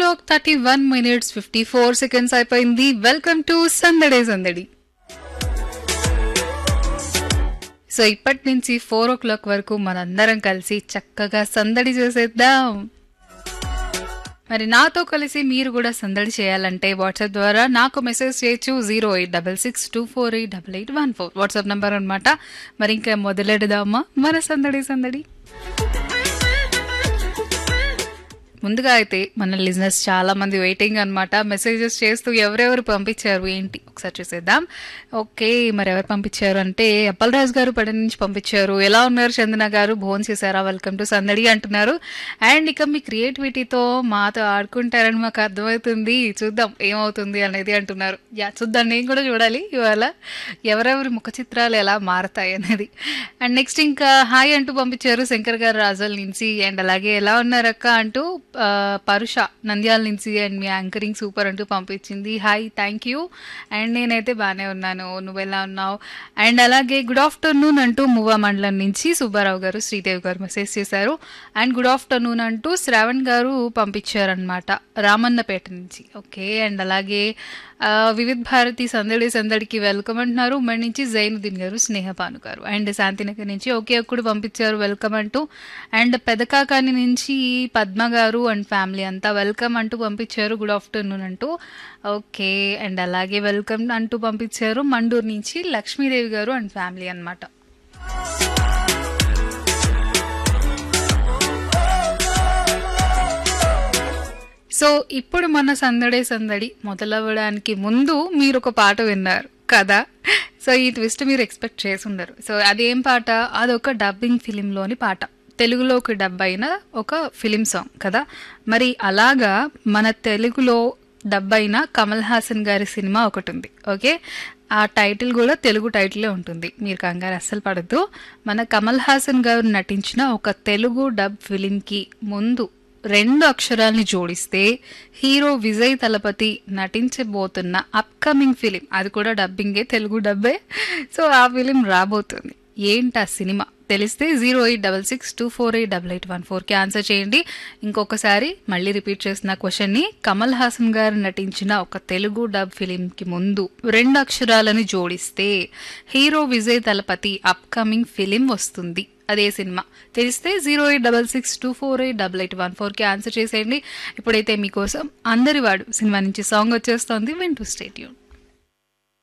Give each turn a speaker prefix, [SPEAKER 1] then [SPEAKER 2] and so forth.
[SPEAKER 1] clock thirty one minutes fifty four seconds అయిపోయింది welcome to సందడే సందడి సో ఇప్పటి నుంచి ఫోర్ ఓ క్లాక్ వరకు మనందరం కలిసి చక్కగా సందడి చేసేద్దాం మరి నాతో కలిసి మీరు కూడా సందడి చేయాలంటే వాట్సాప్ ద్వారా నాకు మెసేజ్ చేయొచ్చు zero eight double six two four eight double eight one four WhatsApp number అనమాట మరి ఇంకా మొదలెడదామా మన సందడి సందడి ముందుగా అయితే మన లిజినెస్ చాలా మంది వెయిటింగ్ అనమాట మెసేజెస్ చేస్తూ ఎవరెవరు పంపించారు ఏంటి ఒకసారి చూసేద్దాం ఓకే మరి ఎవరు పంపించారు అంటే అప్పలరాజు గారు పడి నుంచి పంపించారు ఎలా ఉన్నారు చందన గారు భోన్ చేశారా వెల్కమ్ టు సందడి అంటున్నారు అండ్ ఇక మీ క్రియేటివిటీతో మాతో ఆడుకుంటారని మాకు అర్థమవుతుంది చూద్దాం ఏమవుతుంది అనేది అంటున్నారు యా చూద్దాం నేను కూడా చూడాలి ఇవాళ ఎవరెవరి ముఖ చిత్రాలు ఎలా మారతాయి అనేది అండ్ నెక్స్ట్ ఇంకా హాయ్ అంటూ పంపించారు శంకర్ గారు రాజుల నుంచి అండ్ అలాగే ఎలా ఉన్నారక్క అంటూ ఆ, పరుష నంద్యాల నుంచి అండ్ మీ యాంకరింగ్ సూపర్ అంటూ పంపించింది హాయ్ థ్యాంక్ యూ అండ్ నేనైతే బాగానే ఉన్నాను నువ్వు ఎలా ఉన్నావు అండ్ అలాగే గుడ్ ఆఫ్టర్నూన్ అంటూ మువ్వా మండలం నుంచి సుబ్బారావు గారు శ్రీదేవి గారు మెసేజ్ చేశారు అండ్ గుడ్ ఆఫ్టర్నూన్ అంటూ శ్రావణ్ గారు పంపించారనమాట రామన్నపేట నుంచి ఓకే అండ్ అలాగే ఆ, వివిధ్ భారతి సందడి సందడికి వెల్కమ్ అంటున్నారు ఉమ్మడి నుంచి జైనుద్దీన్ గారు స్నేహపాను గారు అండ్ శాంతినగర్ నుంచి ఒకే ఒక్కడు పంపించారు వెల్కమ్ అంటూ అండ్ పెదకాకాని నుంచి పద్మ గారు అండ్ ఫ్యామిలీ అంతా వెల్కమ్ అంటూ పంపించారు గుడ్ ఆఫ్టర్నూన్ అంటూ ఓకే అండ్ అలాగే వెల్కమ్ అంటూ పంపించారు మండూరు నుంచి లక్ష్మీదేవి గారు అండ్ ఫ్యామిలీ అన్నమాట సో ఇప్పుడు మన సందడే సందడి మొదలవ్వడానికి ముందు మీరు ఒక పాట విన్నారు కదా సో ఈ ట్విస్ట్ మీరు ఎక్స్పెక్ట్ చేసి ఉండరు సో అదేం పాట అదొక డబ్బింగ్ ఫిలింలోని పాట తెలుగులోకి డబ్ అయిన ఒక ఫిలిం సాంగ్ కదా మరి అలాగా మన తెలుగులో డబ్ అయిన కమల్ హాసన్ గారి సినిమా ఒకటి ఉంది ఓకే ఆ టైటిల్ కూడా తెలుగు టైటిలే ఉంటుంది మీరు కంగారు అస్సలు పడద్దు మన కమల్ హాసన్ గారు నటించిన ఒక తెలుగు డబ్ ఫిలింకి ముందు రెండు అక్షరాల్ని జోడిస్తే హీరో విజయ్ తలపతి నటించబోతున్న అప్కమింగ్ ఫిలిం అది కూడా డబ్బింగే తెలుగు డబ్బే సో ఆ ఫిలిం రాబోతుంది ఏంటి ఆ సినిమా తెలిస్తే zero eight double six two four eight double eight one ఫోర్కి ఆన్సర్ చేయండి ఇంకొకసారి మళ్ళీ రిపీట్ చేసిన క్వశ్చన్ని కమల్ హాసన్ గారు నటించిన ఒక తెలుగు డబ్ ఫిలింకి ముందు రెండు అక్షరాలను జోడిస్తే hero Vijay Thalapathy upcoming film వస్తుంది అదే సినిమా తెలిస్తే zero eight double six two four eight double eight one ఫోర్కి ఆన్సర్ చేసేయండి ఇప్పుడైతే మీకోసం అందరి వాడు సినిమా నుంచి సాంగ్ వచ్చేస్తోంది వింటూ స్టేట్యూన్